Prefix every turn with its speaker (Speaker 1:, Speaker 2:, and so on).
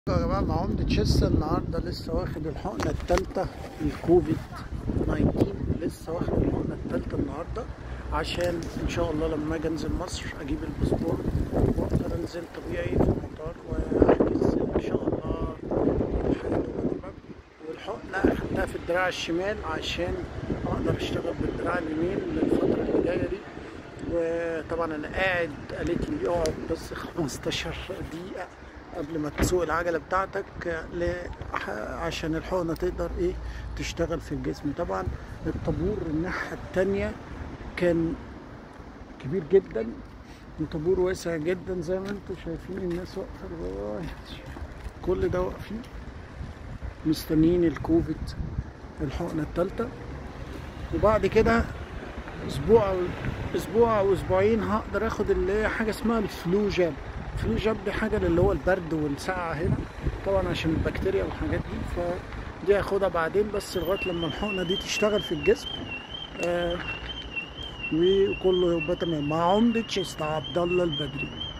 Speaker 1: يا جماعة مع عمدة تشيلسي النهاردة لسه واخد الحقنة التالتة الكوفيد 19 لسه واخد الحقنة التالتة النهاردة عشان إن شاء الله لما أجي أنزل مصر أجيب الباسبور وأقدر أنزل طبيعي في المطار وأحجز إن شاء الله الحاجات تمام والحقنة أخدتها في الدراع الشمال عشان أقدر أشتغل بالدراع اليمين للفترة اللي جاية دي وطبعا أنا قاعد قالت لي اقعد بس 15 دقيقة قبل ما تسوق العجله بتاعتك ل... عشان الحقنه تقدر ايه تشتغل في الجسم طبعا الطابور الناحيه التانية كان كبير جدا وطابور واسع جدا زي ما انتم شايفين الناس واقفه كل ده واقفين مستنيين الكوفيد الحقنه الثالثه وبعد كده اسبوع او اسبوع او اسبوعين هقدر اخد اللي هي حاجه اسمها الفلو جاب الفلو جاب دي حاجه اللي هو البرد والسقعه هنا طبعا عشان البكتيريا والحاجات دي فدي هاخدها بعدين بس لغايه لما الحقنه دي تشتغل في الجسم آه وكله يبقى تمام مع عمدة شيست عبد الله البدري